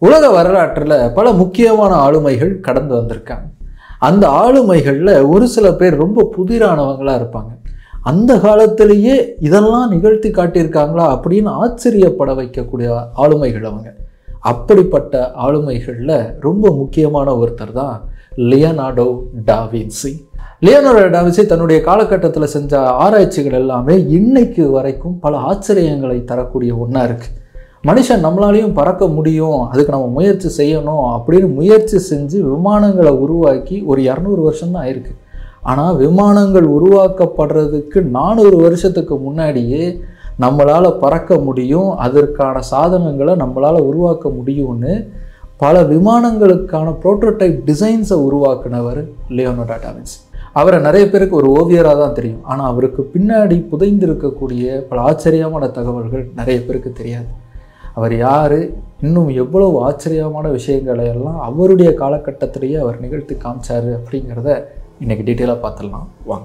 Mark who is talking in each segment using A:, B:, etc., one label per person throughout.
A: உலக வரலாற்றில் பல முக்கியமான ஆளுமைகள் கடந்து வந்திருக்காங்க அந்த ஆளுமைகளில் ஒரு சில பேர் ரொம்ப புதிரானவங்களாக இருப்பாங்க அந்த காலத்திலேயே இதெல்லாம் நிகழ்த்தி காட்டியிருக்காங்களா அப்படின்னு ஆச்சரியப்பட வைக்கக்கூடிய ஆளுமைகள் அவங்க அப்படிப்பட்ட ஆளுமைகளில் ரொம்ப முக்கியமான ஒருத்தர் தான் லியனார்டோ டாவின்சி லியோனார்டோ டாவின்சி தன்னுடைய காலகட்டத்தில் செஞ்ச ஆராய்ச்சிகள் எல்லாமே இன்னைக்கு வரைக்கும் பல ஆச்சரியங்களை தரக்கூடிய ஒன்றா இருக்குது மனுஷன் நம்மளாலையும் பறக்க முடியும் அதுக்கு நம்ம முயற்சி செய்யணும் அப்படின்னு முயற்சி செஞ்சு விமானங்களை உருவாக்கி ஒரு இரநூறு வருஷம்தான் ஆயிருக்கு ஆனால் விமானங்கள் உருவாக்கப்படுறதுக்கு நானூறு வருஷத்துக்கு முன்னாடியே நம்மளால் பறக்க முடியும் அதற்கான சாதனங்களை நம்மளால் உருவாக்க முடியும்னு பல விமானங்களுக்கான ப்ரோட்டோடைப் டிசைன்ஸை உருவாக்குனவர் லியோனோடா டாவின்ஸ் அவரை நிறைய பேருக்கு ஒரு ஓவியராக தான் தெரியும் ஆனால் அவருக்கு பின்னாடி புதைந்திருக்கக்கூடிய பல ஆச்சரியமான தகவல்கள் நிறைய பேருக்கு தெரியாது அவர் யார் இன்னும் எவ்வளவு ஆச்சரியமான விஷயங்களை எல்லாம் அவருடைய காலகட்டத்திலேயே அவர் நிகழ்த்தி காமிச்சாரு அப்படிங்கிறத இன்னைக்கு டீட்டெயிலாக பார்த்துடலாம் வாங்க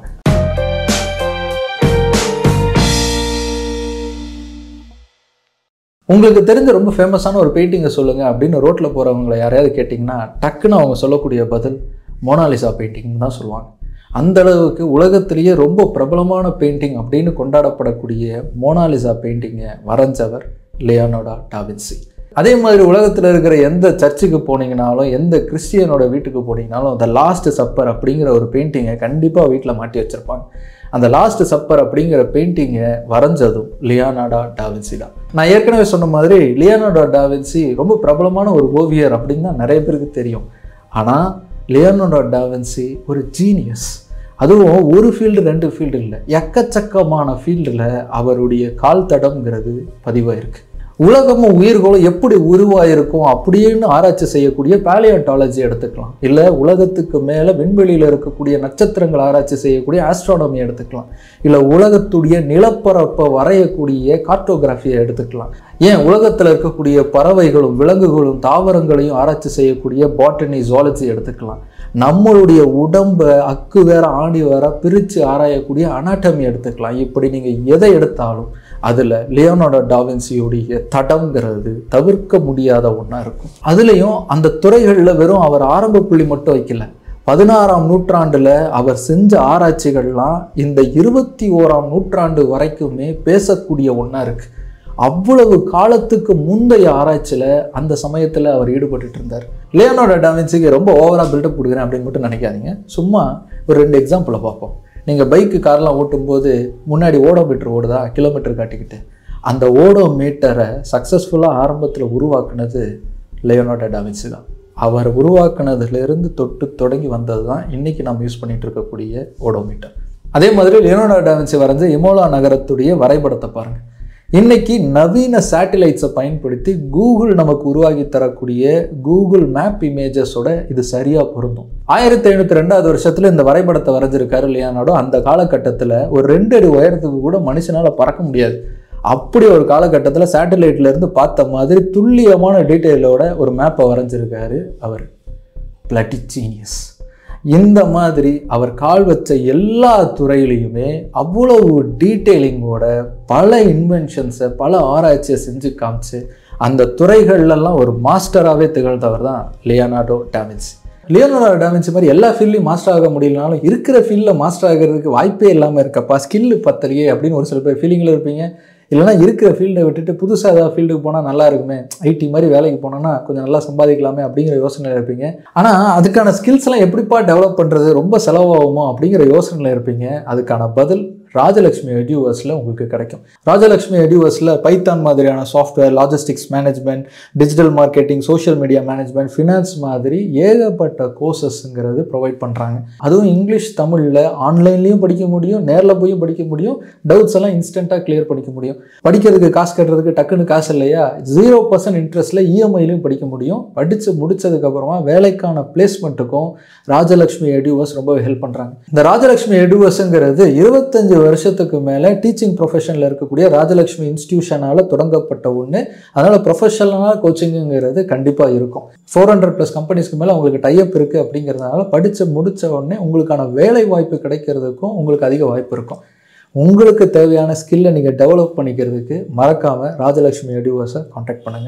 A: உங்களுக்கு தெரிஞ்ச ரொம்ப ஃபேமஸான ஒரு பெயிண்டிங்கை சொல்லுங்கள் அப்படின்னு ரோட்டில் போகிறவங்களை யாரையாவது கேட்டிங்கன்னா டக்குன்னு அவங்க சொல்லக்கூடிய பதில் மோனாலிசா பெயிண்டிங் தான் சொல்லுவாங்க அந்த அளவுக்கு உலகத்திலேயே ரொம்ப பிரபலமான பெயிண்டிங் அப்படின்னு கொண்டாடப்படக்கூடிய மோனாலிசா பெயிண்டிங்கை வரைஞ்சவர் லியோனோடா டாவின்சி அதே மாதிரி உலகத்தில் இருக்கிற எந்த சர்ச்சுக்கு போனீங்கனாலும் எந்த கிறிஸ்டியனோட வீட்டுக்கு போனீங்கனாலும் த லாஸ்ட் சப்பர் அப்படிங்கிற ஒரு பெயிண்டிங்கை கண்டிப்பாக வீட்டில் மாட்டி வச்சுருப்பாங்க அந்த லாஸ்ட் சப்பர் அப்படிங்கிற பெயிண்டிங்கை வரைஞ்சதும் லியோனார்டா டாவின்சி தான் நான் ஏற்கனவே சொன்ன மாதிரி லியோனார்டோ டாவின்சி ரொம்ப பிரபலமான ஒரு ஓவியர் அப்படின்னு தான் நிறைய பேருக்கு தெரியும் ஆனால் லியோனார்டோ டாவின்சி ஒரு ஜீனியஸ் அதுவும் ஒரு ஃபீல்டு ரெண்டு ஃபீல்டு இல்லை எக்கச்சக்கமான ஃபீல்டில் அவருடைய கால் தடம்ங்கிறது பதிவாயிருக்கு உலகமும் உயிர்களும் எப்படி உருவாயிருக்கும் அப்படின்னு ஆராய்ச்சி செய்யக்கூடிய பேலியோட்டாலஜி எடுத்துக்கலாம் இல்லை உலகத்துக்கு மேலே விண்வெளியில் இருக்கக்கூடிய நட்சத்திரங்கள் ஆராய்ச்சி செய்யக்கூடிய ஆஸ்ட்ரானமி எடுத்துக்கலாம் இல்லை உலகத்துடைய நிலப்பரப்பை வரையக்கூடிய கார்டோகிராஃபியை எடுத்துக்கலாம் ஏன் உலகத்தில் இருக்கக்கூடிய பறவைகளும் விலங்குகளும் தாவரங்களையும் ஆராய்ச்சி செய்யக்கூடிய பாட்டனி ஜுவாலஜி எடுத்துக்கலாம் நம்மளுடைய உடம்பை அக்கு வேற ஆணி வேற பிரித்து ஆராயக்கூடிய அனாட்டமி எடுத்துக்கலாம் இப்படி நீங்கள் எதை எடுத்தாலும் அதில் லியோனோட டாவின்சியோடைய தடம்ங்கிறது தவிர்க்க முடியாத ஒன்றா இருக்கும் அதுலேயும் அந்த துறைகளில் வெறும் அவர் ஆரம்ப புள்ளி மட்டும் வைக்கல பதினாறாம் நூற்றாண்டில் அவர் செஞ்ச ஆராய்ச்சிகள்லாம் இந்த இருபத்தி ஓராம் நூற்றாண்டு வரைக்குமே பேசக்கூடிய ஒன்றா இருக்குது அவ்வளவு காலத்துக்கு முந்தைய ஆராய்ச்சியில் அந்த சமயத்தில் அவர் ஈடுபட்டுட்டு இருந்தார் லியோனோட டாவின்சிக்கு ரொம்ப ஓவராக பில்டப் கொடுக்குறேன் அப்படின்னு மட்டும் நினைக்காதீங்க சும்மா ஒரு ரெண்டு எக்ஸாம்பிளை பார்ப்போம் நீங்கள் பைக்கு கார்லாம் ஓட்டும்போது முன்னாடி ஓடோ மீட்டர் ஓடுதா கிலோமீட்டர் காட்டிக்கிட்டு அந்த ஓடோ மீட்டரை சக்ஸஸ்ஃபுல்லாக ஆரம்பத்தில் உருவாக்குனது லியோனோட டாவின்சி தான் அவர் உருவாக்குனதுலேருந்து தொட்டு தொடங்கி வந்தது தான் இன்றைக்கி நம்ம யூஸ் பண்ணிகிட்டு இருக்கக்கூடிய ஓடோ மீட்டர் அதே மாதிரி லியோனோட டாவின்சி வரைஞ்ச இமோலா நகரத்துடைய வரைபடத்தை பாருங்கள் இன்னைக்கு நவீன சேட்டிலைட்ஸை பயன்படுத்தி கூகுள் நமக்கு உருவாக்கி தரக்கூடிய கூகுள் மேப் இமேஜஸோட இது சரியாக பொருந்தும் ஆயிரத்தி ஐநூற்றி ரெண்டாவது வருஷத்தில் இந்த வரைபடத்தை வரைஞ்சிருக்காரு லியானோட அந்த காலகட்டத்தில் ஒரு ரெண்டு அடி உயரத்துக்கு கூட மனுஷனால் பறக்க முடியாது அப்படி ஒரு காலகட்டத்தில் சேட்டலைட்ல இருந்து பார்த்த மாதிரி துல்லியமான டீட்டெயிலோட ஒரு மேப்பை வரைஞ்சிருக்காரு அவர் பிளட்டி ஜீனியஸ் இந்த மாதிரி அவர் கால் வச்ச எல்லா துறையிலையுமே அவ்வளவு டீட்டெயிலிங்கோட பல இன்வென்ஷன்ஸை பல ஆராய்ச்சியை செஞ்சு காமிச்சு அந்த துறைகள்லாம் ஒரு மாஸ்டராகவே திகழ்ந்தவர் தான் லியோனார்டோ டாவின்சி லியோனார்டோ டாவின்சி மாதிரி எல்லா ஃபீல்ட்லையும் மாஸ்டர் ஆக முடியலனாலும் இருக்கிற ஃபீல்டில் மாஸ்டர் ஆகிறதுக்கு வாய்ப்பே இல்லாமல் இருக்கப்பா ஸ்கில்லு பத்தலையே அப்படின்னு ஒரு சில பேர் ஃபீலிங்கில் இருப்பீங்க இல்லைனா இருக்கிற ஃபீல்டை விட்டுட்டு புதுசாக ஏதாவது ஃபீல்டுக்கு போனால் நல்லா இருக்குமே ஐடி மாதிரி வேலைக்கு போனோன்னா கொஞ்சம் நல்லா சம்பாதிக்கலாமே அப்படிங்கிற யோசனையில் இருப்பீங்க ஆனால் அதுக்கான ஸ்கில்ஸ் எல்லாம் எப்படிப்பா டெவலப் பண்ணுறது ரொம்ப செலவாகுமோ அப்படிங்கிற யோசனையில் இருப்பீங்க அதுக்கான பதில் ராஜலக்ஷ்மி எடியூவர்ஸில் உங்களுக்கு கிடைக்கும் ராஜலக்ஷ்மி எடியூவர்ஸில் பைத்தான் மாதிரியான software logistics management digital marketing social media management finance மாதிரி ஏகப்பட்ட கோர்சஸ்ங்கிறது ப்ரொவைட் பண்ணுறாங்க அதுவும் இங்கிலீஷ் தமிழில் ஆன்லைன்லேயும் படிக்க முடியும் நேரில் போயும் படிக்க முடியும் டவுட்ஸ் எல்லாம் இன்ஸ்டண்ட்டாக கிளியர் பண்ணிக்க முடியும் படிக்கிறதுக்கு காசு கட்டுறதுக்கு டக்குன்னு காசு இல்லையா ஜீரோ பர்சன்ட் இன்ட்ரெஸ்ட்டில் இஎம்ஐலையும் படிக்க முடியும் படித்து முடிச்சதுக்கப்புறமா வேலைக்கான பிளேஸ்மெண்ட்டுக்கும் ராஜலக்ஷ்மி எடியூவர்ஸ் ரொம்ப ஹெல்ப் பண்ணுறாங்க இந்த ராஜலக்ஷ்மி எடியூவர்ஸுங்கிறது இருபத்தஞ்சு வருஷத்துக்கு மேலே டீச்சிங் ப்ரொஃபஷனில் இருக்கக்கூடிய ராஜலக்ஷ்மி இன்ஸ்டியூஷனால் தொடங்கப்பட்ட ஒன்று அதனால் ப்ரொஃபஷனலாக கோச்சிங்குங்கிறது கண்டிப்பாக இருக்கும் ஃபோர் ஹண்ட்ரட் ப்ளஸ் கம்பெனிஸ்க்கு மேலே உங்களுக்கு டைப் இருக்குது அப்படிங்கிறதுனால படித்து முடித்த உடனே உங்களுக்கான வேலை வாய்ப்பு கிடைக்கிறதுக்கும் உங்களுக்கு அதிக வாய்ப்பு இருக்கும் உங்களுக்கு தேவையான ஸ்கில்லை நீங்கள் டெவலப் பண்ணிக்கிறதுக்கு மறக்காமல் ராஜலக்ஷ்மி எடியூவர்ஸை காண்டாக்ட் பண்ணுங்கள்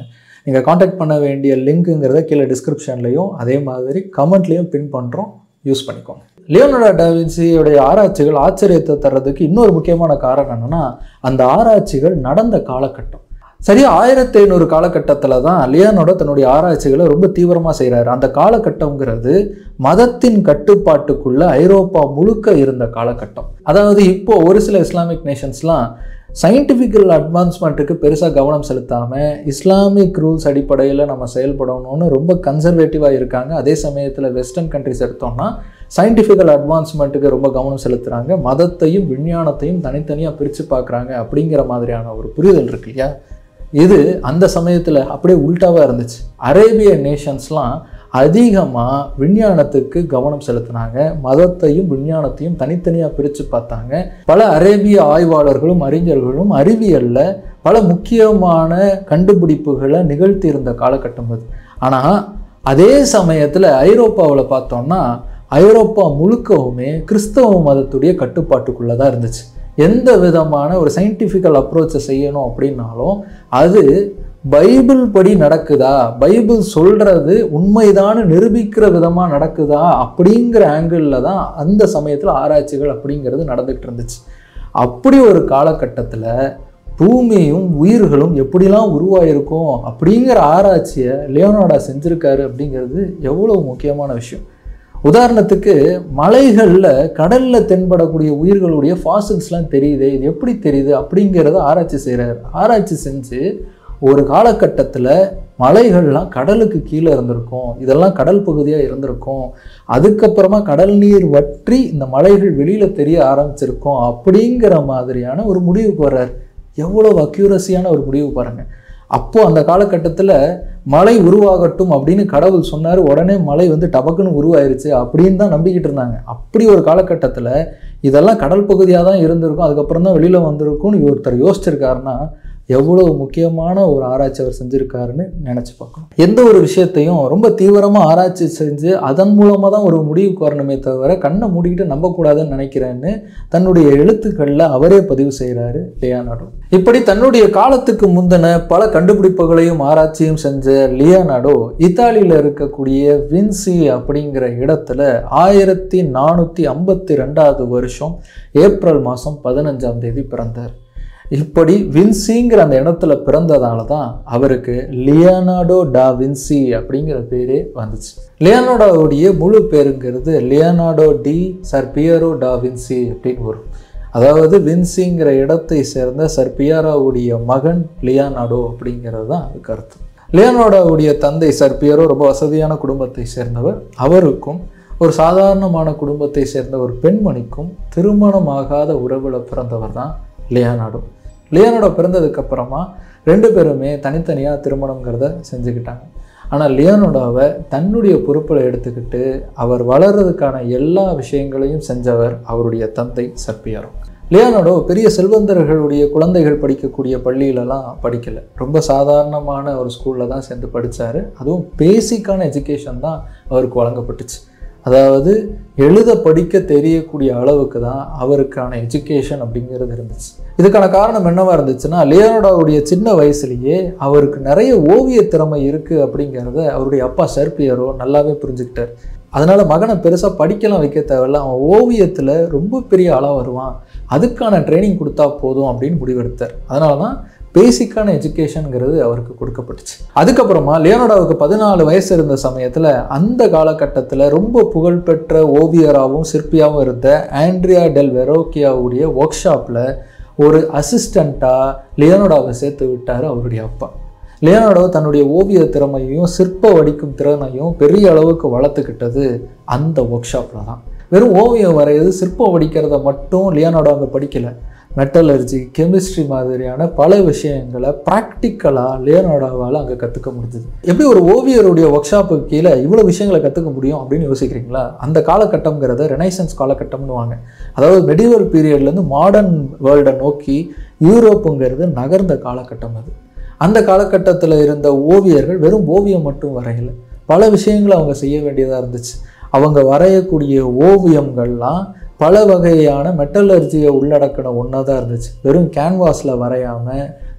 A: நீங்கள் காண்டாக்ட் பண்ண வேண்டிய லிங்க்குங்கிறத கீழே டிஸ்கிரிப்ஷன்லையும் அதே மாதிரி கமெண்ட்லேயும் பின் பண்ணுறோம் யூஸ் பண்ணிக்கோங்க லியோனோடா டாவின்சியோடைய ஆராய்ச்சிகள் ஆச்சரியத்தை தர்றதுக்கு இன்னொரு முக்கியமான காரணம் என்னன்னா அந்த ஆராய்ச்சிகள் நடந்த காலகட்டம் சரியா ஆயிரத்தி ஐநூறு காலகட்டத்தில் தான் லியோனோட தன்னுடைய ஆராய்ச்சிகளை ரொம்ப தீவிரமாக செய்கிறாரு அந்த காலகட்டங்கிறது மதத்தின் கட்டுப்பாட்டுக்குள்ள ஐரோப்பா முழுக்க இருந்த காலகட்டம் அதாவது இப்போ ஒரு சில இஸ்லாமிக் நேஷன்ஸ்லாம் சயின்டிஃபிக்கல் அட்வான்ஸ்மெண்ட்டுக்கு பெருசாக கவனம் செலுத்தாமல் இஸ்லாமிக் ரூல்ஸ் அடிப்படையில் நம்ம செயல்படணும்னு ரொம்ப கன்சர்வேட்டிவாக இருக்காங்க அதே சமயத்தில் வெஸ்டர்ன் கண்ட்ரிஸ் எடுத்தோம்னா சயின்டிஃபிக்கல் அட்வான்ஸ்மெண்ட்டுக்கு ரொம்ப கவனம் செலுத்துகிறாங்க மதத்தையும் விஞ்ஞானத்தையும் தனித்தனியாக பிரித்து பார்க்குறாங்க அப்படிங்கிற மாதிரியான ஒரு புரிதல் இருக்கு இல்லையா இது அந்த சமயத்தில் அப்படியே உல்ட்டாவாக இருந்துச்சு அரேபிய நேஷன்ஸ்லாம் அதிகமாக விஞ்ஞானத்துக்கு கவனம் செலுத்தினாங்க மதத்தையும் விஞ்ஞானத்தையும் தனித்தனியாக பிரித்து பார்த்தாங்க பல அரேபிய ஆய்வாளர்களும் அறிஞர்களும் அறிவியலில் பல முக்கியமான கண்டுபிடிப்புகளை நிகழ்த்தியிருந்த காலகட்டம் அது ஆனால் அதே சமயத்தில் ஐரோப்பாவில் பார்த்தோம்னா ஐரோப்பா முழுக்கவுமே கிறிஸ்தவ மதத்துடைய கட்டுப்பாட்டுக்குள்ளே தான் இருந்துச்சு எந்த விதமான ஒரு சயின்டிஃபிக்கல் அப்ரோச்சை செய்யணும் அப்படின்னாலும் அது பைபிள் படி நடக்குதா பைபிள் சொல்கிறது உண்மைதான்னு நிரூபிக்கிற விதமாக நடக்குதா அப்படிங்கிற ஆங்கிளில் தான் அந்த சமயத்தில் ஆராய்ச்சிகள் அப்படிங்கிறது நடந்துகிட்டு இருந்துச்சு அப்படி ஒரு காலகட்டத்தில் பூமியும் உயிர்களும் எப்படிலாம் உருவாயிருக்கும் அப்படிங்கிற ஆராய்ச்சியை லியோனார்டா செஞ்சுருக்காரு அப்படிங்கிறது எவ்வளோ முக்கியமான விஷயம் உதாரணத்துக்கு மலைகளில் கடலில் தென்படக்கூடிய உயிர்களுடைய ஃபாசில்ஸ்லாம் தெரியுது இது எப்படி தெரியுது அப்படிங்கிறத ஆராய்ச்சி செய்கிறார் ஆராய்ச்சி செஞ்சு ஒரு காலகட்டத்தில் மலைகள்லாம் கடலுக்கு கீழே இருந்திருக்கும் இதெல்லாம் கடல் பகுதியாக இருந்திருக்கும் அதுக்கப்புறமா கடல் நீர் வற்றி இந்த மலைகள் வெளியில் தெரிய ஆரம்பிச்சிருக்கும் அப்படிங்கிற மாதிரியான ஒரு முடிவுக்கு வர்றார் எவ்வளோ அக்யூரஸியான ஒரு முடிவு பாருங்கள் அப்போது அந்த காலகட்டத்தில் மலை உருவாகட்டும் அப்படின்னு கடவுள் சொன்னார் உடனே மலை வந்து டபக்குன்னு உருவாயிருச்சு அப்படின்னு தான் நம்பிக்கிட்டு இருந்தாங்க அப்படி ஒரு காலகட்டத்தில் இதெல்லாம் கடல் பகுதியாக தான் இருந்திருக்கும் அதுக்கப்புறம் தான் வெளியில் வந்திருக்கும்னு ஒருத்தர் யோசிச்சிருக்காருன்னா எவ்வளோ முக்கியமான ஒரு ஆராய்ச்சி அவர் செஞ்சுருக்காருன்னு நினச்சி பார்க்கணும் எந்த ஒரு விஷயத்தையும் ரொம்ப தீவிரமாக ஆராய்ச்சி செஞ்சு அதன் மூலமாக தான் ஒரு முடிவுக்கு வரணுமே தவிர கண்ணை மூடிக்கிட்டு நம்பக்கூடாதுன்னு நினைக்கிறேன்னு தன்னுடைய எழுத்துக்களில் அவரே பதிவு செய்கிறாரு லியானாடோ இப்படி தன்னுடைய காலத்துக்கு முந்தின பல கண்டுபிடிப்புகளையும் ஆராய்ச்சியும் செஞ்ச லியானாடோ இத்தாலியில் இருக்கக்கூடிய வின்சி அப்படிங்கிற இடத்துல ஆயிரத்தி நானூற்றி ஐம்பத்தி ரெண்டாவது வருஷம் ஏப்ரல் மாதம் பதினஞ்சாம் தேதி பிறந்தார் இப்படி வின்சிங்கிற அந்த இடத்துல பிறந்ததால தான் அவருக்கு லியனார்டோ டா வின்சி அப்படிங்கிற பேரே வந்துச்சு லியனார்டோவுடைய முழு பேருங்கிறது லியனார்டோ டி சர்பியரோ டா வின்சி அப்படின்னு வரும் அதாவது வின்சிங்கிற இடத்தை சேர்ந்த சர்பியாராவுடைய மகன் லியானார்டோ அப்படிங்கிறது தான் அதுக்கு அர்த்தம் லியோனார்டோவுடைய தந்தை சர்பியரோ ரொம்ப வசதியான குடும்பத்தை சேர்ந்தவர் அவருக்கும் ஒரு சாதாரணமான குடும்பத்தை சேர்ந்த ஒரு பெண்மணிக்கும் திருமணமாகாத உறவில் பிறந்தவர் தான் லியானார்டோ லியோனார்டோ பிறந்ததுக்கு அப்புறமா ரெண்டு பேருமே தனித்தனியாக திருமணங்கிறத செஞ்சுக்கிட்டாங்க ஆனால் லியோனார்டோவை தன்னுடைய பொறுப்பில் எடுத்துக்கிட்டு அவர் வளர்றதுக்கான எல்லா விஷயங்களையும் செஞ்சவர் அவருடைய தந்தை சர்பியாரோ லியோனார்டோ பெரிய செல்வந்தர்களுடைய குழந்தைகள் படிக்கக்கூடிய பள்ளியிலலாம் படிக்கலை ரொம்ப சாதாரணமான ஒரு ஸ்கூலில் தான் சேர்ந்து படித்தார் அதுவும் பேசிக்கான எஜுகேஷன் தான் அவருக்கு வழங்கப்பட்டுச்சு அதாவது எழுத படிக்க தெரியக்கூடிய அளவுக்கு தான் அவருக்கான எஜுகேஷன் அப்படிங்கிறது இருந்துச்சு இதுக்கான காரணம் என்னவா இருந்துச்சுன்னா லியோனார்டோவுடைய சின்ன வயசுலேயே அவருக்கு நிறைய ஓவிய திறமை இருக்குது அப்படிங்கிறத அவருடைய அப்பா சர்பியரோ நல்லாவே புரிஞ்சுக்கிட்டார் அதனால மகனை பெருசாக படிக்கலாம் வைக்க தேவையில்ல அவன் ஓவியத்தில் ரொம்ப பெரிய ஆளாக வருவான் அதுக்கான ட்ரைனிங் கொடுத்தா போதும் அப்படின்னு முடிவெடுத்தார் அதனால தான் பேசிக்கான எஜுகேஷனுங்கிறது அவருக்கு கொடுக்கப்பட்டுச்சு அதுக்கப்புறமா லியோனார்டோவுக்கு பதினாலு வயசு இருந்த சமயத்தில் அந்த காலகட்டத்தில் ரொம்ப புகழ்பெற்ற ஓவியராகவும் சிற்பியாகவும் இருந்த ஆண்ட்ரியா டெல் வெரோக்கியாவுடைய ஒர்க் ஷாப்பில் ஒரு அசிஸ்டண்ட்டாக லியோனார்டோவை சேர்த்து விட்டார் அவருடைய அப்பா லியோனார்டோ தன்னுடைய ஓவிய திறமையையும் சிற்ப வடிக்கும் திறனையும் பெரிய அளவுக்கு வளர்த்துக்கிட்டது அந்த ஒர்க் ஷாப்பில் தான் வெறும் ஓவியம் வரைகிறது சிற்பம் வடிக்கிறத மட்டும் லியோனார்டோ அங்கே படிக்கலை மெட்டலர்ஜி கெமிஸ்ட்ரி மாதிரியான பல விஷயங்களை ப்ராக்டிக்கலாக லியோனார்டோவால் அங்கே கற்றுக்க முடிஞ்சுது எப்படி ஒரு ஓவியருடைய ஒர்க் ஷாப்புக்கு கீழே இவ்வளோ விஷயங்களை கற்றுக்க முடியும் அப்படின்னு யோசிக்கிறீங்களா அந்த காலகட்டங்கிறத ரெனைசன்ஸ் காலகட்டம்னுவாங்க அதாவது மெடிவல் பீரியட்லேருந்து மாடர்ன் வேர்ல்டை நோக்கி யூரோப்புங்கிறது நகர்ந்த காலகட்டம் அது அந்த காலகட்டத்தில் இருந்த ஓவியர்கள் வெறும் ஓவியம் மட்டும் வரையலை பல விஷயங்களை அவங்க செய்ய வேண்டியதாக இருந்துச்சு அவங்க வரையக்கூடிய ஓவியங்கள்லாம் பல வகையான மெட்டலர்ஜியை உள்ளடக்கின ஒன்றா தான் இருந்துச்சு வெறும் கேன்வாஸில் வரையாமல்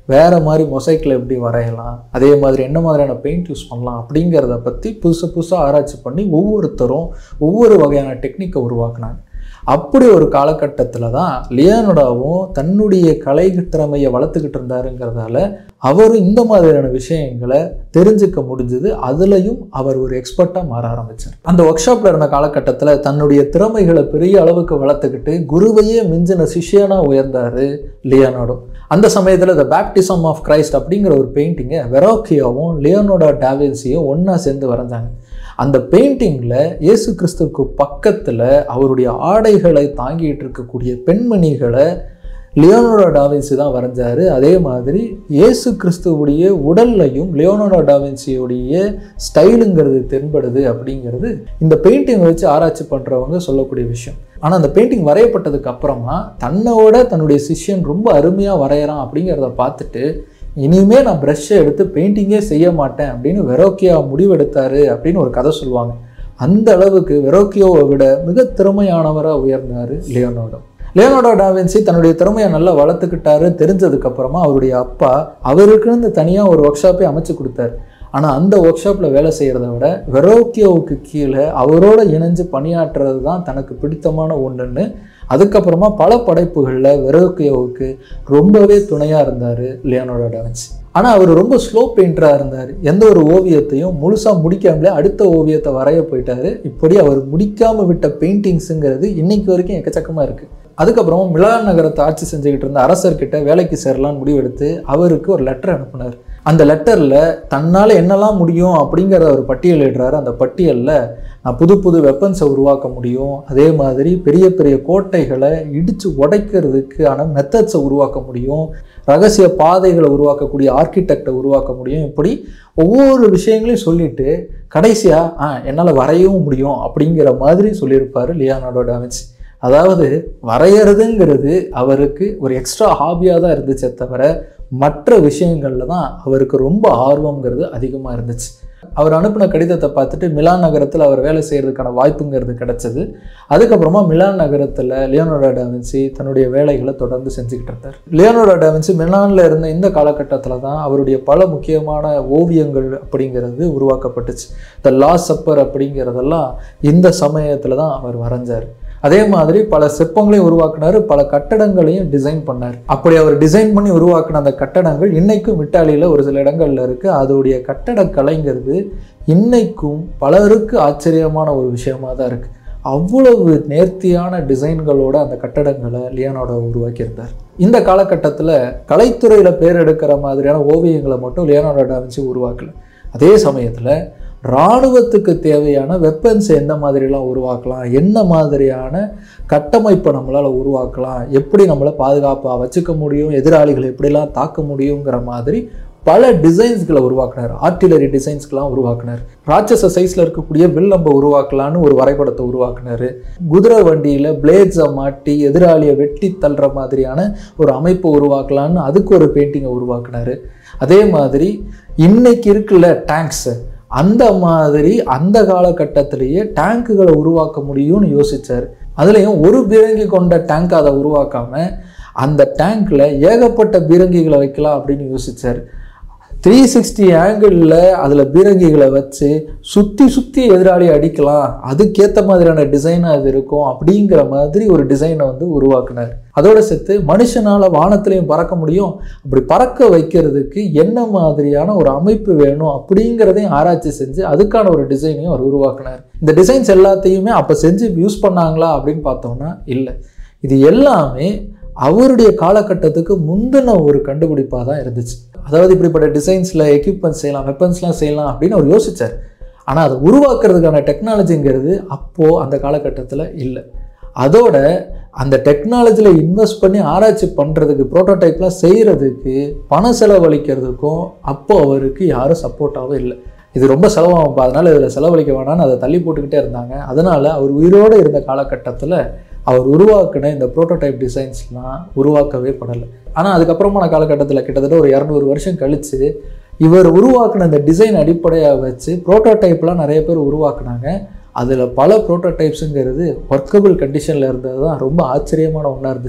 A: வேறு மாதிரி மொசைக்கில் எப்படி வரையலாம் அதே மாதிரி என்ன மாதிரியான பெயிண்ட் யூஸ் பண்ணலாம் அப்படிங்கிறத பற்றி புதுசு புதுசாக ஆராய்ச்சி பண்ணி ஒவ்வொருத்தரும் ஒவ்வொரு வகையான டெக்னிக்கை உருவாக்குனாங்க அப்படி ஒரு காலகட்டத்தில் தான் லியோனோடாவும் தன்னுடைய கலை திறமையை வளர்த்துக்கிட்டு இருந்தாருங்கிறதால அவரும் இந்த மாதிரியான விஷயங்களை தெரிஞ்சுக்க முடிஞ்சது அதுலேயும் அவர் ஒரு எக்ஸ்பர்ட்டாக மாற ஆரம்பித்தார் அந்த ஒர்க் ஷாப்பில் இருந்த காலகட்டத்தில் தன்னுடைய திறமைகளை பெரிய அளவுக்கு வளர்த்துக்கிட்டு குருவையே மிஞ்சின சிஷியனாக உயர்ந்தார் லியோனோடோ அந்த சமயத்தில் த பேப்டிசம் ஆஃப் கிரைஸ்ட் அப்படிங்கிற ஒரு பெயிண்டிங்கை வெரோக்கியாவும் லியோனோடா டாவின்சியும் ஒன்றா சேர்ந்து வரைஞ்சாங்க அந்த பெயிண்டிங்கில் இயேசு கிறிஸ்துவுக்கு பக்கத்தில் அவருடைய ஆடைகளை தாங்கிட்டு இருக்கக்கூடிய பெண்மணிகளை லியோனோடோ டாவின்சி தான் வரைஞ்சாரு அதே மாதிரி இயேசு கிறிஸ்துவுடைய உடல்லையும் லியோனோடோ டாவின்சியுடைய ஸ்டைலுங்கிறது தென்படுது அப்படிங்கிறது இந்த பெயிண்டிங் வச்சு ஆராய்ச்சி பண்ணுறவங்க சொல்லக்கூடிய விஷயம் ஆனால் அந்த பெயிண்டிங் வரையப்பட்டதுக்கு அப்புறமா தன்னோட தன்னுடைய சிஷ்யன் ரொம்ப அருமையாக வரைகிறான் அப்படிங்கிறத பார்த்துட்டு இனிமே நான் ப்ரஷ்ஷை எடுத்து பெயிண்டிங்கே செய்ய மாட்டேன் அப்படின்னு வெரோக்கியா முடிவெடுத்தாரு அப்படின்னு ஒரு கதை சொல்லுவாங்க அந்த அளவுக்கு வெரோக்கியோவை விட மிக திறமையானவராக உயர்ந்தார் லியோனோடோ லியோனோடோ டாவின்சி தன்னுடைய திறமையை நல்லா வளர்த்துக்கிட்டாரு தெரிஞ்சதுக்கு அப்புறமா அவருடைய அப்பா அவருக்குன்னு தனியாக ஒரு ஒர்க் ஷாப்பே அமைச்சு கொடுத்தாரு ஆனால் அந்த ஒர்க் ஷாப்பில் வேலை செய்கிறத விட வெரோக்கியோவுக்கு கீழே அவரோட இணைஞ்சு பணியாற்றுறது தான் தனக்கு பிடித்தமான ஒன்றுன்னு அதுக்கப்புறமா பல படைப்புகளில் வெரோக்கியோவுக்கு ரொம்பவே துணையாக இருந்தார் லியோனோடோ டாவின்சி ஆனால் அவர் ரொம்ப ஸ்லோ பெயிண்டராக இருந்தார் எந்த ஒரு ஓவியத்தையும் முழுசாக முடிக்காமலே அடுத்த ஓவியத்தை வரைய போயிட்டாரு இப்படி அவர் முடிக்காமல் விட்ட பெயிண்டிங்ஸுங்கிறது இன்னைக்கு வரைக்கும் எக்கச்சக்கமாக இருக்குது அதுக்கப்புறம் மிலான் நகரத்தை ஆட்சி செஞ்சுக்கிட்டு இருந்த அரசர்கிட்ட வேலைக்கு சேரலான்னு முடிவெடுத்து அவருக்கு ஒரு லெட்டர் அனுப்புனார் அந்த லெட்டரில் தன்னால் என்னெல்லாம் முடியும் அப்படிங்கிறத அவர் பட்டியலிடுறாரு அந்த பட்டியலில் நான் புது புது வெப்பன்ஸை உருவாக்க முடியும் அதே மாதிரி பெரிய பெரிய கோட்டைகளை இடித்து உடைக்கிறதுக்கான மெத்தட்ஸை உருவாக்க முடியும் ரகசிய பாதைகளை உருவாக்கக்கூடிய ஆர்கிடெக்டை உருவாக்க முடியும் இப்படி ஒவ்வொரு விஷயங்களையும் சொல்லிட்டு கடைசியாக ஆ என்னால் வரையவும் முடியும் அப்படிங்கிற மாதிரி சொல்லியிருப்பார் லியானார்டோ டாவின்சி அதாவது வரைகிறதுங்கிறது அவருக்கு ஒரு எக்ஸ்ட்ரா ஹாபியாக தான் இருந்துச்சே தவிர மற்ற விஷயங்களில் தான் அவருக்கு ரொம்ப ஆர்வங்கிறது அதிகமாக இருந்துச்சு அவர் அனுப்பின கடிதத்தை பார்த்துட்டு மிலான் நகரத்தில் அவர் வேலை செய்கிறதுக்கான வாய்ப்புங்கிறது கிடச்சிது அதுக்கப்புறமா மிலான் நகரத்தில் லியோனோடோ டாவின்சி தன்னுடைய வேலைகளை தொடர்ந்து செஞ்சுக்கிட்டு இருந்தார் லியோனோடோ டாவின்சி மிலானில் இருந்த இந்த காலகட்டத்தில் தான் அவருடைய பல முக்கியமான ஓவியங்கள் அப்படிங்கிறது உருவாக்கப்பட்டுச்சு த லாஸ் சப்பர் அப்படிங்கிறதெல்லாம் இந்த சமயத்தில் தான் அவர் வரைஞ்சார் அதே மாதிரி பல சிற்பங்களையும் உருவாக்குனார் பல கட்டடங்களையும் டிசைன் பண்ணார் அப்படி அவர் டிசைன் பண்ணி உருவாக்கின அந்த கட்டடங்கள் இன்னைக்கும் இட்டாலியில் ஒரு சில இடங்கள்ல இருக்குது அதோடைய கட்டடக்கலைங்கிறது இன்னைக்கும் பலருக்கு ஆச்சரியமான ஒரு விஷயமா தான் இருக்குது அவ்வளவு நேர்த்தியான டிசைன்களோட அந்த கட்டடங்களை லியோனோட உருவாக்கியிருந்தார் இந்த காலகட்டத்தில் கலைத்துறையில் பேர் எடுக்கிற மாதிரியான ஓவியங்களை மட்டும் லியோனோட டாவின்சி உருவாக்கல அதே சமயத்தில் இராணுவத்துக்கு தேவையான வெப்பன்ஸ் எந்த மாதிரிலாம் உருவாக்கலாம் என்ன மாதிரியான கட்டமைப்பை நம்மளால் உருவாக்கலாம் எப்படி நம்மளை பாதுகாப்பாக வச்சுக்க முடியும் எதிராளிகளை எப்படிலாம் தாக்க முடியுங்கிற மாதிரி பல டிசைன்ஸ்களை உருவாக்குனார் ஆர்டிலரி டிசைன்ஸ்க்கெலாம் உருவாக்குனார் ராட்சச சைஸில் இருக்கக்கூடிய வில் நம்ம உருவாக்கலான்னு ஒரு வரைபடத்தை உருவாக்குனார் குதிரை வண்டியில் பிளேட்ஸை மாட்டி எதிராளியை வெட்டி தள்ளுற மாதிரியான ஒரு அமைப்பை உருவாக்கலான்னு அதுக்கு ஒரு பெயிண்டிங்கை உருவாக்குனார் அதே மாதிரி இன்னைக்கு இருக்குல்ல டேங்க்ஸு அந்த மாதிரி அந்த காலகட்டத்திலேயே டேங்குகளை உருவாக்க முடியும்னு யோசிச்சார் அதுலேயும் ஒரு பீரங்கி கொண்ட டேங்க் அதை உருவாக்காம அந்த டேங்க்ல ஏகப்பட்ட பீரங்கிகளை வைக்கலாம் அப்படின்னு யோசிச்சார் த்ரீ சிக்ஸ்டி ஆங்கிளில் அதில் பீரங்கிகளை வச்சு சுற்றி சுற்றி எதிராளி அடிக்கலாம் அதுக்கேற்ற மாதிரியான டிசைனாக அது இருக்கும் அப்படிங்கிற மாதிரி ஒரு டிசைனை வந்து உருவாக்குனார் அதோட சேர்த்து மனுஷனால் வானத்திலையும் பறக்க முடியும் அப்படி பறக்க வைக்கிறதுக்கு என்ன மாதிரியான ஒரு அமைப்பு வேணும் அப்படிங்கிறதையும் ஆராய்ச்சி செஞ்சு அதுக்கான ஒரு டிசைனையும் அவர் உருவாக்குனார் இந்த டிசைன்ஸ் எல்லாத்தையுமே அப்போ செஞ்சு யூஸ் பண்ணாங்களா அப்படின்னு பார்த்தோம்னா இல்லை இது எல்லாமே அவருடைய காலகட்டத்துக்கு முந்தின ஒரு கண்டுபிடிப்பாக தான் இருந்துச்சு அதாவது இப்படிப்பட்ட டிசைன்ஸில் எக்யூப்மெண்ட்ஸ் செய்யலாம் வெப்பன்ஸ்லாம் செய்யலாம் அப்படின்னு அவர் யோசிச்சார் ஆனால் அதை உருவாக்குறதுக்கான டெக்னாலஜிங்கிறது அப்போது அந்த காலகட்டத்தில் இல்லை அதோட அந்த டெக்னாலஜியில் இன்வெஸ்ட் பண்ணி ஆராய்ச்சி பண்ணுறதுக்கு ப்ரோட்டோடைப்லாம் செய்கிறதுக்கு பண செலவழிக்கிறதுக்கும் அப்போ அவருக்கு யாரும் சப்போர்ட்டாகவும் இல்லை இது ரொம்ப செலவாகும்ப்பா அதனால் இதில் செலவழிக்க வேணாம்னு அதை தள்ளி போட்டுக்கிட்டே இருந்தாங்க அதனால் அவர் உயிரோடு இருந்த காலகட்டத்தில் அவர் உருவாக்கின இந்த ப்ரோட்டோடைப் டிசைன்ஸ்லாம் உருவாக்கவே படலை ஆனால் அதுக்கப்புறமான காலகட்டத்தில் கிட்டத்தட்ட ஒரு இரநூறு வருஷம் கழித்து இவர் உருவாக்கின இந்த டிசைன் அடிப்படையாக வச்சு ப்ரோட்டோடைப்லாம் நிறைய பேர் உருவாக்குனாங்க அதில் பல ப்ரோட்டோடைப்ஸுங்கிறது ஒர்க்கபிள் கண்டிஷனில் இருந்தது தான் ரொம்ப ஆச்சரியமான ஒன்றா இருந்துச்சு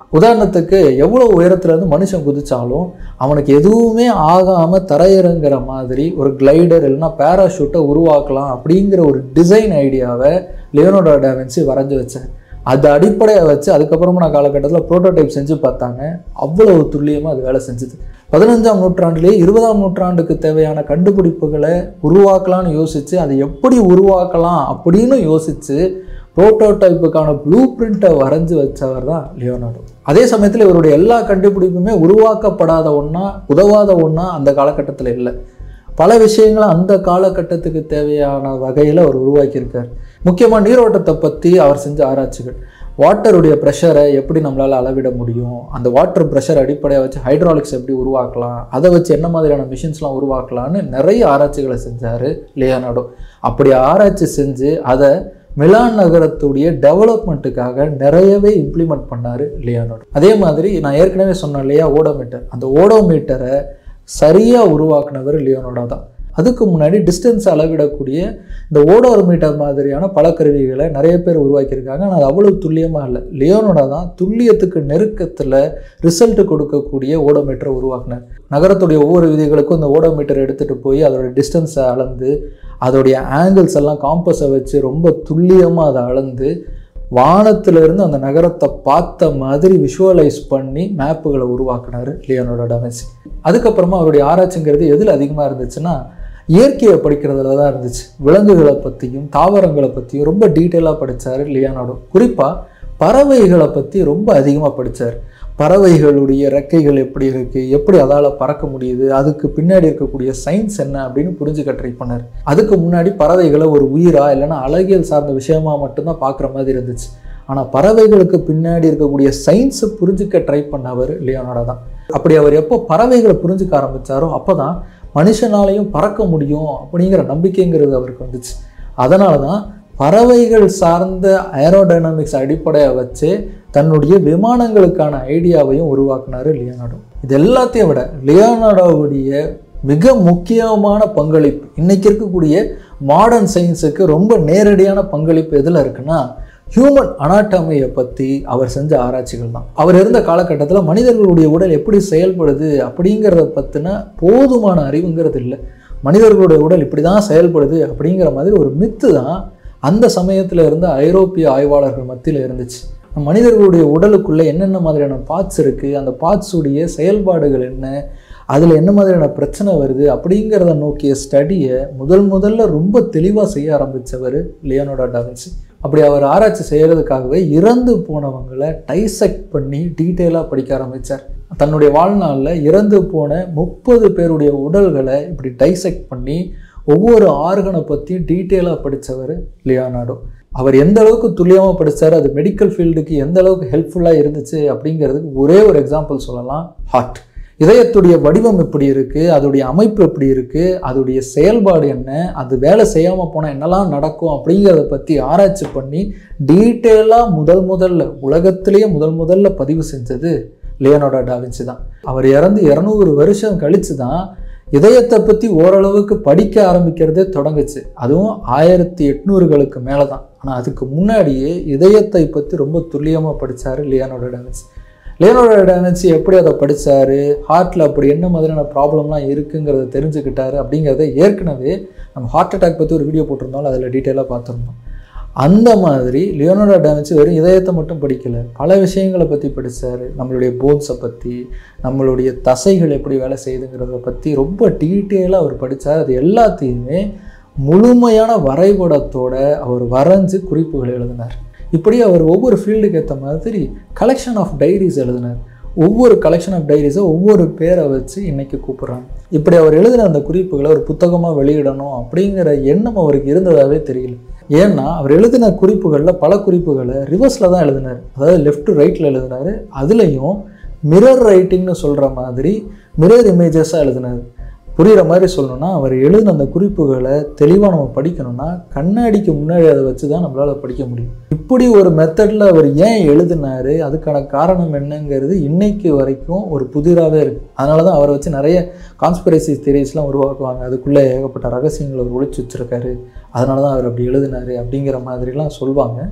A: உதாரணத்துக்கு எவ்வளோ உயரத்துலேருந்து மனுஷன் குதிச்சாலும் அவனுக்கு எதுவுமே ஆகாமல் தரையிறங்குற மாதிரி ஒரு கிளைடர் இல்லைன்னா பேராஷூட்டை உருவாக்கலாம் அப்படிங்கிற ஒரு டிசைன் ஐடியாவை லியோனோடோ டாவின்சி வரைஞ்சி வச்சேன் அது அடிப்படையை வச்சு அதுக்கப்புறமா நான் காலகட்டத்தில் ப்ரோட்டோடைப் செஞ்சு பார்த்தாங்க அவ்வளவு துல்லியமாக அது வேலை செஞ்சுது பதினஞ்சாம் நூற்றாண்டுலேயே இருபதாம் நூற்றாண்டுக்கு தேவையான கண்டுபிடிப்புகளை உருவாக்கலாம்னு யோசித்து அதை எப்படி உருவாக்கலாம் அப்படின்னு யோசித்து புரோட்டோடைப்புக்கான ப்ளூ பிரிண்ட்டை வரைஞ்சி வச்சவர் தான் லியோனார்டோ அதே சமயத்தில் இவருடைய எல்லா கண்டுபிடிப்புமே உருவாக்கப்படாத ஒன்றா உதவாத ஒன்றா அந்த காலகட்டத்தில் இல்லை பல விஷயங்களை அந்த காலகட்டத்துக்கு தேவையான வகையில் அவர் உருவாக்கியிருக்கார் முக்கியமாக நீரோட்டத்தை பற்றி அவர் செஞ்ச ஆராய்ச்சிகள் வாட்டருடைய ப்ரெஷரை எப்படி நம்மளால் அளவிட முடியும் அந்த வாட்டர் ப்ரெஷர் அடிப்படையாக வச்சு ஹைட்ராலிக்ஸ் எப்படி உருவாக்கலாம் அதை வச்சு என்ன மாதிரியான மிஷின்ஸ்லாம் உருவாக்கலாம்னு நிறைய ஆராய்ச்சிகளை செஞ்சார் லியோனார்டோ அப்படி ஆராய்ச்சி செஞ்சு அதை மிலான் நகரத்துடைய டெவலப்மெண்ட்டுக்காக நிறையவே இம்ப்ளிமெண்ட் பண்ணார் லியோனார்டோ அதே மாதிரி நான் ஏற்கனவே சொன்னேன் இல்லையா ஓடோமீட்டர் அந்த ஓடோமீட்டரை சரியாக உருவாக்குனவர் லியோனார்டோ தான் அதுக்கு முன்னாடி டிஸ்டன்ஸ் அளவிடக்கூடிய இந்த ஓடோமீட்டர் மாதிரியான பல கருவிகளை நிறைய பேர் உருவாக்கியிருக்காங்க ஆனால் அது அவ்வளவு துல்லியமாக இல்லை லியோனோட தான் துல்லியத்துக்கு நெருக்கத்தில் ரிசல்ட் கொடுக்கக்கூடிய ஓடோமீட்டரை உருவாக்குனார் நகரத்துடைய ஒவ்வொரு விதிகளுக்கும் இந்த ஓடோமீட்டர் எடுத்துகிட்டு போய் அதோட டிஸ்டன்ஸை அளந்து அதோடைய ஆங்கிள்ஸ் எல்லாம் காம்பஸை வச்சு ரொம்ப துல்லியமாக அதை அளந்து வானத்திலிருந்து அந்த நகரத்தை பார்த்த மாதிரி விஷுவலைஸ் பண்ணி மேப்புகளை உருவாக்குனார் லியோனோட டாமென்சி அதுக்கப்புறமா அவருடைய ஆராய்ச்சிங்கிறது எதில் அதிகமாக இருந்துச்சுன்னா இயற்கையை படிக்கிறதுல தான் இருந்துச்சு விலங்குகளை பற்றியும் தாவரங்களை பற்றியும் ரொம்ப டீட்டெயிலாக படித்தார் லியோனார்டோ குறிப்பாக பறவைகளை பற்றி ரொம்ப அதிகமாக படித்தார் பறவைகளுடைய ரெக்கைகள் எப்படி இருக்குது எப்படி அதால் பறக்க முடியுது அதுக்கு பின்னாடி இருக்கக்கூடிய சயின்ஸ் என்ன அப்படின்னு புரிஞ்சுக்க ட்ரை பண்ணார் அதுக்கு முன்னாடி பறவைகளை ஒரு உயிரா இல்லைன்னா அழகியல் சார்ந்த விஷயமா மட்டும்தான் பார்க்குற மாதிரி இருந்துச்சு ஆனால் பறவைகளுக்கு பின்னாடி இருக்கக்கூடிய சயின்ஸை புரிஞ்சுக்க ட்ரை பண்ணவர் லியோனார்டோ தான் அப்படி அவர் எப்போ பறவைகளை புரிஞ்சுக்க ஆரம்பித்தாரோ அப்போ தான் மனுஷனாலையும் பறக்க முடியும் அப்படிங்கிற நம்பிக்கைங்கிறது அவருக்கு வந்துச்சு அதனால தான் பறவைகள் சார்ந்த ஏரோடைனமிக்ஸ் அடிப்படையை வச்சு தன்னுடைய விமானங்களுக்கான ஐடியாவையும் உருவாக்குனாரு லியோனார்டோ இது எல்லாத்தையும் விட லியோனார்டோவுடைய மிக முக்கியமான பங்களிப்பு இன்னைக்கு இருக்கக்கூடிய மாடர்ன் சயின்ஸுக்கு ரொம்ப நேரடியான பங்களிப்பு எதில் இருக்குன்னா ஹியூமன் அனாட்டமியை பற்றி அவர் செஞ்ச ஆராய்ச்சிகள் தான் அவர் இருந்த காலகட்டத்தில் மனிதர்களுடைய உடல் எப்படி செயல்படுது அப்படிங்கிறத பற்றின போதுமான அறிவுங்கிறது இல்லை மனிதர்களுடைய உடல் இப்படி தான் செயல்படுது அப்படிங்கிற மாதிரி ஒரு மித்து தான் அந்த சமயத்தில் இருந்த ஐரோப்பிய ஆய்வாளர்கள் மத்தியில் இருந்துச்சு மனிதர்களுடைய உடலுக்குள்ளே என்னென்ன மாதிரியான பார்ட்ஸ் இருக்குது அந்த பார்ட்ஸுடைய செயல்பாடுகள் என்ன அதில் என்ன மாதிரியான பிரச்சனை வருது அப்படிங்கிறத நோக்கிய ஸ்டடியை முதல் முதல்ல ரொம்ப தெளிவாக செய்ய ஆரம்பித்தவர் லியோனோடா டாவின்சி அப்படி அவர் ஆராய்ச்சி செய்கிறதுக்காகவே இறந்து போனவங்களை டைசெக்ட் பண்ணி டீட்டெயிலாக படிக்க ஆரம்பித்தார் தன்னுடைய வாழ்நாளில் இறந்து போன முப்பது பேருடைய உடல்களை இப்படி டைசெக்ட் பண்ணி ஒவ்வொரு ஆர்கனை பற்றியும் டீட்டெயிலாக படித்தவர் லியோனார்டோ அவர் எந்த அளவுக்கு துல்லியமாக படித்தார் அது மெடிக்கல் ஃபீல்டுக்கு எந்த அளவுக்கு ஹெல்ப்ஃபுல்லாக இருந்துச்சு அப்படிங்கிறதுக்கு ஒரே ஒரு எக்ஸாம்பிள் சொல்லலாம் ஹார்ட் இதயத்துடைய வடிவம் எப்படி இருக்குது அதோடைய அமைப்பு எப்படி இருக்குது அதோடைய செயல்பாடு என்ன அது வேலை செய்யாமல் போனால் என்னெல்லாம் நடக்கும் அப்படிங்கிறத பற்றி ஆராய்ச்சி பண்ணி டீட்டெயிலாக முதல் முதல்ல உலகத்திலேயே முதல் முதல்ல பதிவு செஞ்சது லியோனோடா டாவின்சி தான் அவர் இறந்து இரநூறு வருஷம் கழித்து தான் இதயத்தை பற்றி ஓரளவுக்கு படிக்க ஆரம்பிக்கிறதே தொடங்குச்சு அதுவும் ஆயிரத்தி எட்நூறுகளுக்கு மேலே தான் ஆனால் அதுக்கு முன்னாடியே இதயத்தை பற்றி ரொம்ப துல்லியமாக படித்தார் லியோனோட டாவின்சி லியோனோட டாவின்சி எப்படி அதை படித்தார் ஹார்ட்டில் அப்படி என்ன மாதிரியான ப்ராப்ளம்லாம் இருக்குங்கிறத தெரிஞ்சுக்கிட்டாரு அப்படிங்கிறத ஏற்கனவே நம்ம ஹார்ட் அட்டாக் பற்றி ஒரு வீடியோ போட்டிருந்தோம் அதில் டீட்டெயிலாக பார்த்துருந்தோம் அந்த மாதிரி லியோனோடோ டாவின்சி வெறும் இதயத்தை மட்டும் படிக்கலை பல விஷயங்களை பற்றி படித்தார் நம்மளுடைய போன்ஸை பற்றி நம்மளுடைய தசைகள் எப்படி வேலை செய்யுதுங்கிறத பற்றி ரொம்ப டீட்டெயிலாக அவர் படித்தார் அது எல்லாத்தையுமே முழுமையான வரைபடத்தோட அவர் வரைஞ்சு குறிப்புகள் எழுதினார் இப்படி அவர் ஒவ்வொரு ஃபீல்டுக்கு ஏற்ற மாதிரி கலெக்ஷன் ஆஃப் டைரிஸ் எழுதினார் ஒவ்வொரு கலெக்ஷன் ஆஃப் டைரிஸை ஒவ்வொரு பேரை வச்சு இன்னைக்கு கூப்பிட்றாங்க இப்படி அவர் எழுதின அந்த குறிப்புகளை ஒரு புத்தகமாக வெளியிடணும் அப்படிங்கிற எண்ணம் அவருக்கு இருந்ததாகவே தெரியல ஏன்னா அவர் எழுதின குறிப்புகளில் பல குறிப்புகளை ரிவர்ஸில் தான் எழுதினார் அதாவது லெஃப்ட் டு ரைட்டில் எழுதினார் அதுலேயும் மிரர் ரைட்டிங்னு சொல்கிற மாதிரி மிரர் இமேஜஸாக எழுதினார் புரிகிற மாதிரி சொல்லணும்னா அவர் எழுதின அந்த குறிப்புகளை தெளிவாக நம்ம படிக்கணும்னா கண்ணாடிக்கு முன்னாடி அதை வச்சு தான் நம்மளால் படிக்க முடியும் இப்படி ஒரு மெத்தடில் அவர் ஏன் எழுதினார் அதுக்கான காரணம் என்னங்கிறது இன்னைக்கு வரைக்கும் ஒரு புதிராகவே இருக்குது அதனால தான் அவரை வச்சு நிறைய கான்ஸ்பிரசி தியரிஸ்லாம் உருவாக்குவாங்க அதுக்குள்ளே ஏகப்பட்ட ரகசியங்களை அவர் ஒழிச்சு வச்சுருக்காரு அதனால தான் அவர் அப்படி எழுதினார் அப்படிங்கிற மாதிரிலாம் சொல்லுவாங்க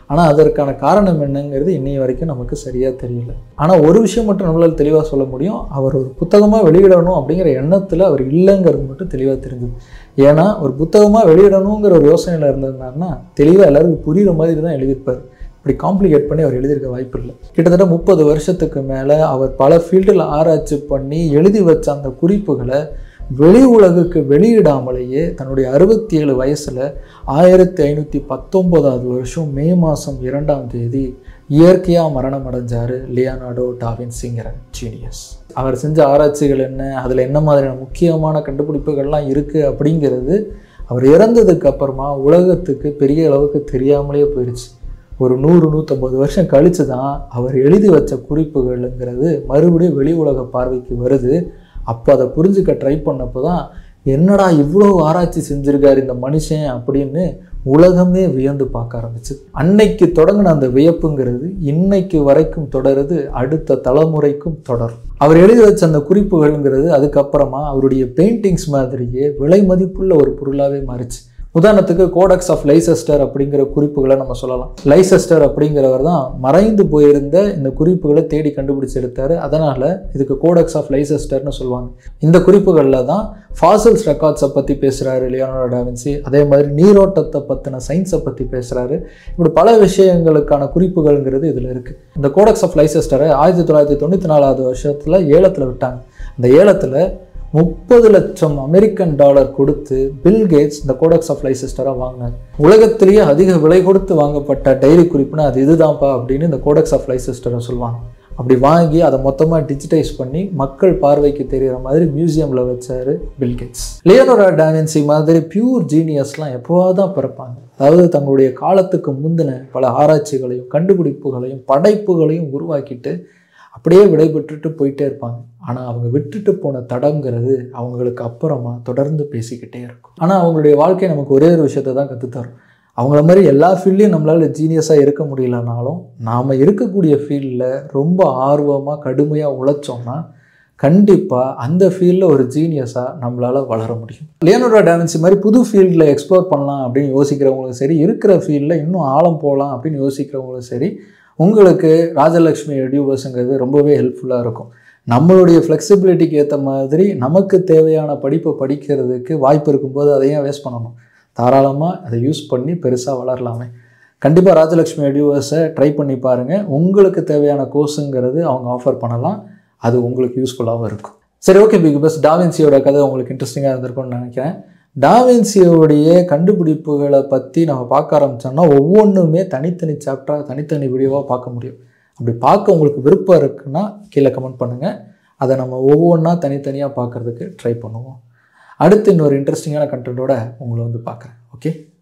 A: ஆனால் அதற்கான காரணம் என்னங்கிறது இன்னைய வரைக்கும் நமக்கு சரியாக தெரியல ஆனால் ஒரு விஷயம் மட்டும் நம்மளால் தெளிவாக சொல்ல முடியும் அவர் ஒரு புத்தகமாக வெளியிடணும் அப்படிங்கிற எண்ணத்தில் அவர் இல்லைங்கிறது மட்டும் தெளிவாக தெரிஞ்சுது ஏன்னா ஒரு புத்தகமாக வெளியிடணுங்கிற ஒரு யோசனையில் இருந்திருந்தாருன்னா தெளிவாக எல்லாருக்கும் புரிகிற மாதிரி தான் எழுதியிருப்பார் இப்படி காம்ப்ளிகேட் பண்ணி அவர் எழுதியிருக்க வாய்ப்பு இல்லை கிட்டத்தட்ட முப்பது வருஷத்துக்கு மேலே அவர் பல ஃபீல்டில் ஆராய்ச்சி பண்ணி எழுதி வச்ச அந்த குறிப்புகளை வெளி உலகுக்கு வெளியிடாமலேயே தன்னுடைய அறுபத்தி ஏழு வயசில் ஆயிரத்தி ஐநூற்றி பத்தொம்போதாவது வருஷம் மே மாதம் இரண்டாம் தேதி இயற்கையாக மரணம் அடைஞ்சார் லியானார்டோ டாவின்சிங்கிற ஜீனியஸ் அவர் செஞ்ச ஆராய்ச்சிகள் என்ன அதில் என்ன மாதிரியான முக்கியமான கண்டுபிடிப்புகள்லாம் இருக்குது அப்படிங்கிறது அவர் இறந்ததுக்கு அப்புறமா உலகத்துக்கு பெரிய அளவுக்கு தெரியாமலே போயிடுச்சு ஒரு நூறு நூற்றம்பது வருஷம் கழித்து தான் அவர் எழுதி வச்ச குறிப்புகள்ங்கிறது மறுபடியும் வெளி உலக பார்வைக்கு வருது அப்போ அதை புரிஞ்சுக்க ட்ரை பண்ணப்போ தான் என்னடா இவ்வளோ ஆராய்ச்சி செஞ்சுருக்காரு இந்த மனுஷன் அப்படின்னு உலகமே வியந்து பார்க்க ஆரம்பிச்சு அன்னைக்கு தொடங்கின அந்த வியப்புங்கிறது இன்னைக்கு வரைக்கும் தொடருது அடுத்த தலைமுறைக்கும் தொடரும் அவர் எழுதி வச்ச அந்த குறிப்புகள்ங்கிறது அதுக்கப்புறமா அவருடைய பெயிண்டிங்ஸ் மாதிரியே விலை மதிப்புள்ள ஒரு பொருளாகவே மாறிச்சு உதாரணத்துக்கு கோடக்ஸ் ஆஃப் லைசஸ்டர் அப்படிங்கிற குறிப்புகளை நம்ம சொல்லலாம் லைசஸ்டர் அப்படிங்கிறவர் தான் மறைந்து போயிருந்த இந்த குறிப்புகளை தேடி கண்டுபிடிச்சு எடுத்தார் அதனால் இதுக்கு கோடக்ஸ் ஆஃப் லைசஸ்டர்னு சொல்லுவாங்க இந்த குறிப்புகளில் தான் ஃபாசில்ஸ் ரெக்கார்ட்ஸை பற்றி பேசுகிறாரு லியோனோ டாவின்சி அதே மாதிரி நீரோட்டத்தை பற்றின சயின்ஸை பற்றி பேசுகிறாரு இப்படி பல விஷயங்களுக்கான குறிப்புகள்ங்கிறது இதில் இருக்குது இந்த கோடக்ஸ் ஆஃப் லைசஸ்டரை ஆயிரத்தி தொள்ளாயிரத்தி தொண்ணூற்றி நாலாவது வருஷத்தில் ஏலத்தில் விட்டாங்க அந்த ஏலத்தில் முப்பது லட்சம் அமெரிக்கன் டாலர் கொடுத்து பில் கேட்ஸ் இந்த கோடக்ஸ் ஆஃப் லைசஸ்டராக வாங்கினார் உலகத்திலேயே அதிக விலை கொடுத்து வாங்கப்பட்ட டைரி குறிப்புனா அது இதுதான்ப்பா அப்படின்னு இந்த கோடக்ஸ் ஆஃப் லைசஸ்டரை சொல்லுவாங்க அப்படி வாங்கி அதை மொத்தமாக டிஜிட்டைஸ் பண்ணி மக்கள் பார்வைக்கு தெரிகிற மாதிரி மியூசியமில் வச்சார் பில்கேட்ஸ் லியோனோரா டாவின்சி மாதிரி பியூர் ஜீனியஸ்லாம் எப்போவாக தான் பிறப்பாங்க அதாவது தங்களுடைய காலத்துக்கு முந்தின பல ஆராய்ச்சிகளையும் கண்டுபிடிப்புகளையும் படைப்புகளையும் உருவாக்கிட்டு அப்படியே விடைபெற்றுட்டு போயிட்டே இருப்பாங்க ஆனால் அவங்க விட்டுட்டு போன தடங்கிறது அவங்களுக்கு அப்புறமா தொடர்ந்து பேசிக்கிட்டே இருக்கும் ஆனால் அவங்களுடைய வாழ்க்கை நமக்கு ஒரே ஒரு விஷயத்தை தான் கற்றுத்தரும் அவங்கள மாதிரி எல்லா ஃபீல்ட்லையும் நம்மளால் ஜீனியஸாக இருக்க முடியலனாலும் நாம் இருக்கக்கூடிய ஃபீல்டில் ரொம்ப ஆர்வமாக கடுமையாக உழைச்சோம்னா கண்டிப்பாக அந்த ஃபீல்டில் ஒரு ஜீனியஸாக நம்மளால் வளர முடியும் லியோனோடோ டாவின்சி மாதிரி புது ஃபீல்டில் எக்ஸ்ப்ளோர் பண்ணலாம் அப்படின்னு யோசிக்கிறவங்களும் சரி இருக்கிற ஃபீல்டில் இன்னும் ஆழம் போகலாம் அப்படின்னு யோசிக்கிறவங்களும் சரி உங்களுக்கு ராஜலக்ஷ்மி எடியூவர்ஸுங்கிறது ரொம்பவே ஹெல்ப்ஃபுல்லாக இருக்கும் நம்மளுடைய ஃப்ளெக்சிபிலிட்டிக்கு ஏற்ற மாதிரி நமக்கு தேவையான படிப்பை படிக்கிறதுக்கு வாய்ப்பு இருக்கும்போது அதையும் வேஸ்ட் பண்ணணும் தாராளமாக அதை யூஸ் பண்ணி பெருசாக வளரலாமே கண்டிப்பாக ராஜலக்ஷ்மி எடியூவர்ஸை ட்ரை பண்ணி பாருங்கள் உங்களுக்கு தேவையான கோர்ஸுங்கிறது அவங்க ஆஃபர் பண்ணலாம் அது உங்களுக்கு யூஸ்ஃபுல்லாகவும் இருக்கும் சரி ஓகே பிக் பஸ் டாவின்சியோட கதை உங்களுக்கு இன்ட்ரெஸ்டிங்காக இருந்திருக்கும்னு நினைக்கிறேன் டாவின்சியோடைய கண்டுபிடிப்புகளை பற்றி நம்ம பார்க்க ஆரம்பித்தோம்னா ஒவ்வொன்றுமே தனித்தனி சாப்டராக தனித்தனி வீடியோவாக பார்க்க முடியும் அப்படி பார்க்க உங்களுக்கு விருப்பம் இருக்குன்னா கீழே கமெண்ட் பண்ணுங்கள் அதை நம்ம ஒவ்வொன்றா தனித்தனியாக பார்க்குறதுக்கு ட்ரை பண்ணுவோம் அடுத்து இன்னொரு இன்ட்ரெஸ்டிங்கான கண்டென்ட்டோட உங்களை வந்து பார்க்குறேன் ஓகே